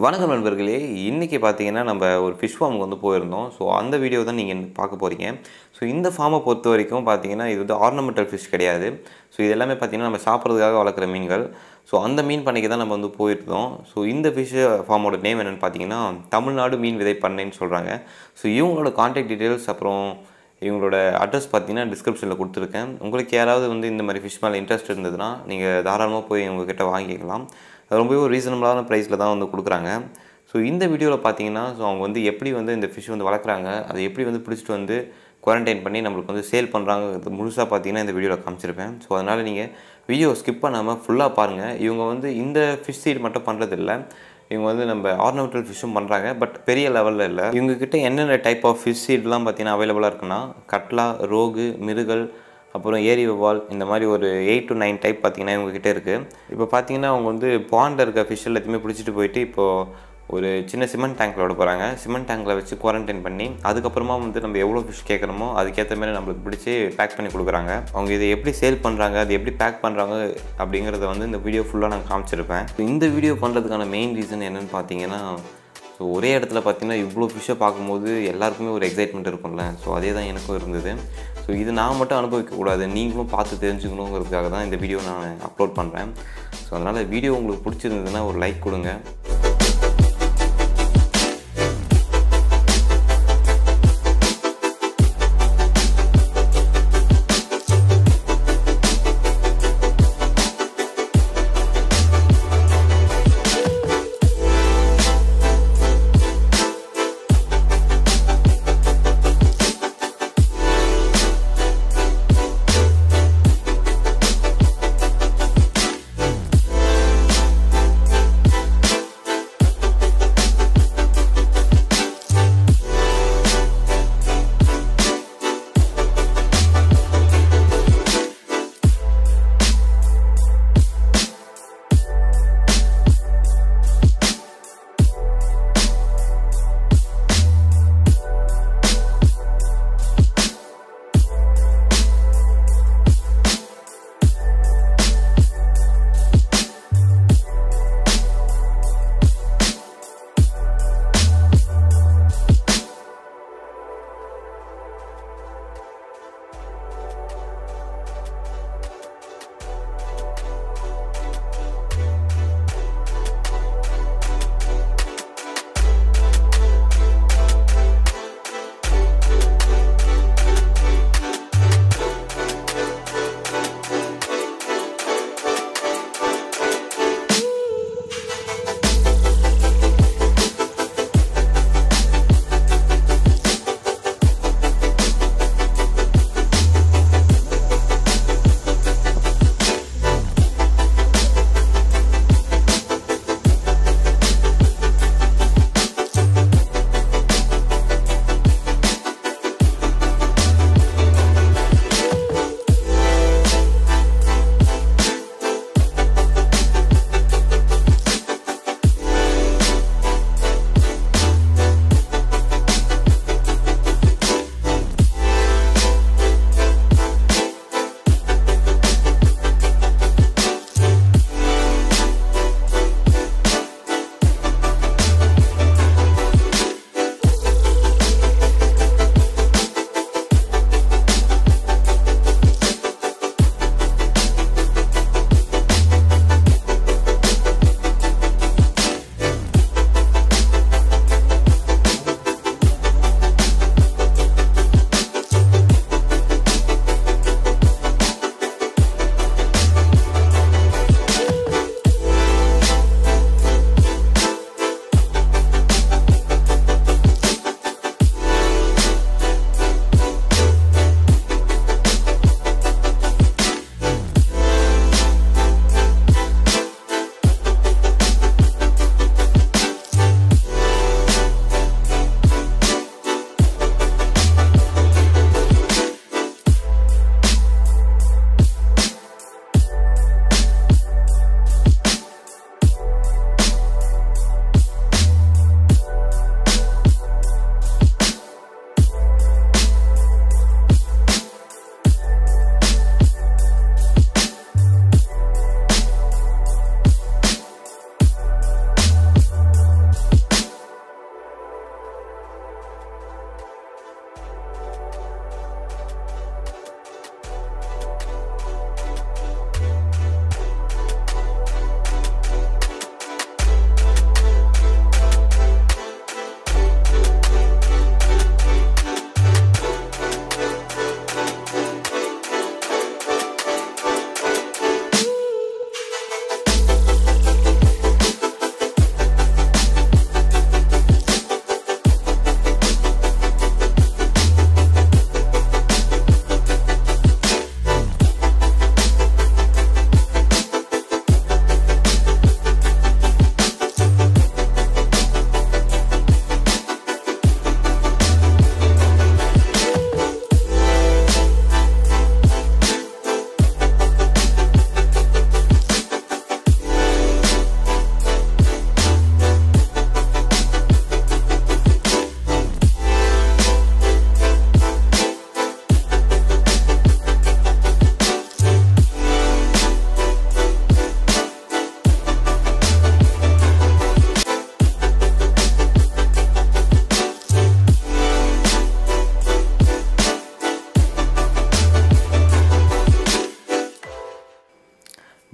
வணக்கம் நண்பர்களே இன்றைக்கி பார்த்தீங்கன்னா நம்ம ஒரு ஃபிஷ் ஃபார்முக்கு வந்து போயிருந்தோம் ஸோ அந்த வீடியோ தான் நீங்கள் பார்க்க போகிறீங்க ஸோ இந்த ஃபார்மை பொறுத்த வரைக்கும் பார்த்தீங்கன்னா இது வந்து ஆர்னமெண்டல் ஃபிஷ் கிடையாது ஸோ இது எல்லாமே பார்த்தீங்கன்னா நம்ம சாப்பிட்றதுக்காக வளர்க்குற மீன்கள் ஸோ அந்த மீன் பண்ணைக்கு தான் நம்ம வந்து போயிருந்தோம் ஸோ இந்த ஃபிஷ் ஃபார்மோட நேம் என்னென்னு பார்த்தீங்கன்னா தமிழ்நாடு மீன் விதை பண்ணைன்னு சொல்கிறாங்க ஸோ இவங்களோட கான்டாக்ட் டீட்டெயில்ஸ் அப்புறம் இவங்களோட அட்ரஸ் பார்த்தீங்கன்னா டிஸ்கிரிப்ஷனில் கொடுத்துருக்கேன் உங்களுக்கு யாராவது வந்து இந்த மாதிரி ஃபிஷ் மேலே இன்ட்ரெஸ்ட் இருந்ததுன்னா நீங்கள் தாராளமாக போய் உங்ககிட்ட வாங்கிக்கலாம் அது ரொம்பவே ஒரு ரீசனபிளான ப்ரைஸில் தான் வந்து கொடுக்குறாங்க ஸோ இந்த வீடியோவில் பார்த்தீங்கன்னா ஸோ அவங்க வந்து எப்படி வந்து இந்த ஃபிஷ் வந்து வளர்க்குறாங்க அதை எப்படி வந்து பிடிச்சிட்டு வந்து குவாரண்டைன் பண்ணி நம்மளுக்கு வந்து சேல் பண்ணுறாங்க முழுசாக பார்த்தீங்கன்னா இந்த வீடியோவில் காமிச்சிருப்பேன் ஸோ அதனால் நீங்கள் வீடியோ ஸ்கிப் பண்ணாமல் ஃபுல்லாக பாருங்கள் இவங்க வந்து இந்த ஃபிஷ் சீட் மட்டும் பண்ணுறதில்ல இவங்க வந்து நம்ம ஆர்னமெண்டல் ஃபிஷ்ஷும் பண்ணுறாங்க பட் பெரிய லெவலில் இல்லை இவங்கக்கிட்ட என்னென்ன டைப் ஆஃப் ஃபிஷ் சீட்லாம் பார்த்தீங்கன்னா அவைலபிளாக இருக்குன்னா கட்லா ரோகு மிருகல் அப்புறம் ஏரி வவால் இந்த மாதிரி ஒரு எயிட் டு நைன் டைப் பார்த்தீங்கன்னா இவங்ககிட்ட இருக்குது இப்போ பார்த்தீங்கன்னா அவங்க வந்து பாண்டில் இருக்க ஃபிஷ் எல்லாத்தையுமே பிடிச்சிட்டு போயிட்டு இப்போது ஒரு சின்ன சிமெண்ட் டேங்க்கில் விட போகிறாங்க சிமெண்ட் டேங்க்கில் வச்சு குவாரண்டைன் பண்ணி அதுக்கப்புறமா வந்து நம்ம எவ்வளோ ஃபிஷ் கேட்குறோமோ அதுக்கேற்ற மாதிரி நம்மளுக்கு பிடிச்சி பேக் பண்ணி கொடுக்குறாங்க அவங்க இதை எப்படி சேல் பண்ணுறாங்க அது எப்படி பேக் பண்ணுறாங்க அப்படிங்கிறத வந்து இந்த வீடியோ ஃபுல்லாக நான் காமிச்சிருப்பேன் இந்த வீடியோ பண்ணுறதுக்கான மெயின் ரீசன் என்னென்னு பார்த்தீங்கன்னா ஸோ ஒரே இடத்துல பார்த்தீங்கன்னா இவ்வளோ ஃபிஷ்ஷை பார்க்கும்போது எல்லாருக்குமே ஒரு எக்ஸைட்மெண்ட் இருக்கும்ல ஸோ அதே தான் எனக்கும் இருந்தது ஸோ இது நான் மட்டும் அனுபவிக்கக்கூடாது நீங்களும் பார்த்து தெரிஞ்சுக்கணுங்கிறதுக்காக தான் இந்த வீடியோ நான் அப்லோட் பண்ணுறேன் ஸோ அதனால் வீடியோ உங்களுக்கு பிடிச்சிருந்ததுன்னா ஒரு லைக் கொடுங்க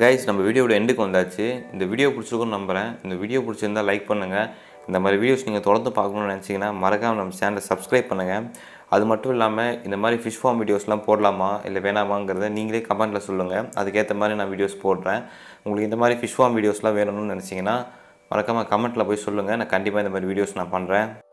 கைஸ் நம்ம வீடியோட எண்டுக்கு வந்தாச்சு இந்த வீடியோ பிடிச்சிருக்கும்னு நம்புகிறேன் இந்த வீடியோ பிடிச்சிருந்தா லைக் பண்ணுங்கள் இந்த மாதிரி வீடியோஸ் நீங்கள் தொடர்ந்து பார்க்கணும்னு நினச்சிங்கன்னா மறக்காமல் நம்ம சேனலை சப்ஸ்கிரைப் பண்ணுங்கள் அது மட்டும் இல்லாமல் இந்த மாதிரி ஃபிஷ் ஃபார்ம் வீடியோஸ்லாம் போடலாமா இல்லை வேணாமாங்கிறத நீங்களே கமெண்ட்டில் சொல்லுங்கள் அதுக்கேற்ற மாதிரி நான் வீடியோஸ் போடுறேன் உங்களுக்கு இந்த மாதிரி ஃபிஷ் ஃபார்ம் வீடியோஸ்லாம் வேணும்னு நினச்சிங்கன்னா மறக்காமல் கமெண்ட்டில் போய் சொல்லுங்கள் நான் கண்டிப்பாக இந்த மாதிரி வீடியோஸ் நான் பண்ணுறேன்